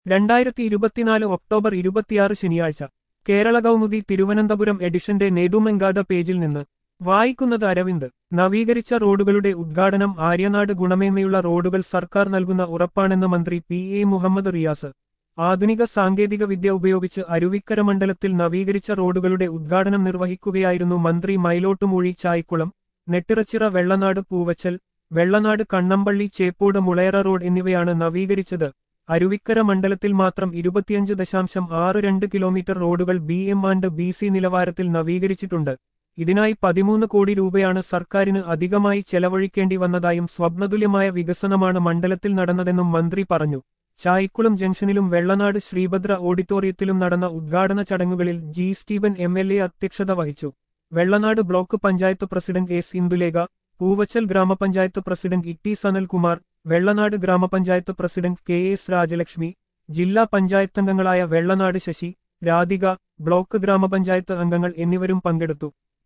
രണ്ടായിരത്തി ഇരുപത്തിനാല് ഒക്ടോബർ ഇരുപത്തിയാറ് ശനിയാഴ്ച കേരള കൗമുദി തിരുവനന്തപുരം എഡിഷന്റെ നേതുമെങ്കാത പേജിൽ നിന്ന് വായിക്കുന്നത് അരവിന്ദ് നവീകരിച്ച റോഡുകളുടെ ഉദ്ഘാടനം ആര്യനാട് ഗുണമേന്മയുള്ള റോഡുകൾ സർക്കാർ നൽകുന്ന ഉറപ്പാണെന്ന് മന്ത്രി പി എ മുഹമ്മദ് റിയാസ് ആധുനിക സാങ്കേതിക വിദ്യ ഉപയോഗിച്ച് അരുവിക്കര മണ്ഡലത്തിൽ നവീകരിച്ച റോഡുകളുടെ ഉദ്ഘാടനം നിർവഹിക്കുകയായിരുന്നു മന്ത്രി മൈലോട്ടുമൂഴി ചായ്ക്കുളം നെട്ടിറച്ചിറ വെള്ളനാട് പൂവച്ചൽ വെള്ളനാട് കണ്ണമ്പള്ളി ചേപ്പോട് മുളയറ റോഡ് എന്നിവയാണ് നവീകരിച്ചത് അരുവിക്കര മണ്ഡലത്തിൽ മാത്രം ഇരുപത്തിയഞ്ച് ദശാംശം ആറ് രണ്ട് കിലോമീറ്റർ റോഡുകൾ B M and B C നിലവാരത്തിൽ നവീകരിച്ചിട്ടുണ്ട് ഇതിനായി പതിമൂന്ന് കോടി രൂപയാണ് സർക്കാരിന് അധികമായി ചെലവഴിക്കേണ്ടി വന്നതായും സ്വപ്നതുല്യമായ വികസനമാണ് മണ്ഡലത്തിൽ നടന്നതെന്നും മന്ത്രി പറഞ്ഞു ചായിക്കുളം ജംഗ്ഷനിലും വെള്ളനാട് ശ്രീഭദ്ര ഓഡിറ്റോറിയത്തിലും നടന്ന ഉദ്ഘാടന ചടങ്ങുകളിൽ G Steven M L A അധ്യക്ഷത വഹിച്ചു Vellanad block panchayat president S Indulekha Poovachal ഗ്രാമപഞ്ചായത്ത് president E T Sanalkumar Vellanad ഗ്രാമപഞ്ചായത്ത് പ്രസിഡന്റ് കെ എസ് രാജലക്ഷ്മി ജില്ലാ പഞ്ചായത്തംഗങ്ങളായ വെള്ളനാട് ശശി രാധിക ബ്ലോക്ക് ഗ്രാമപഞ്ചായത്ത് അംഗങ്ങൾ എന്നിവരും പങ്കെടുത്തു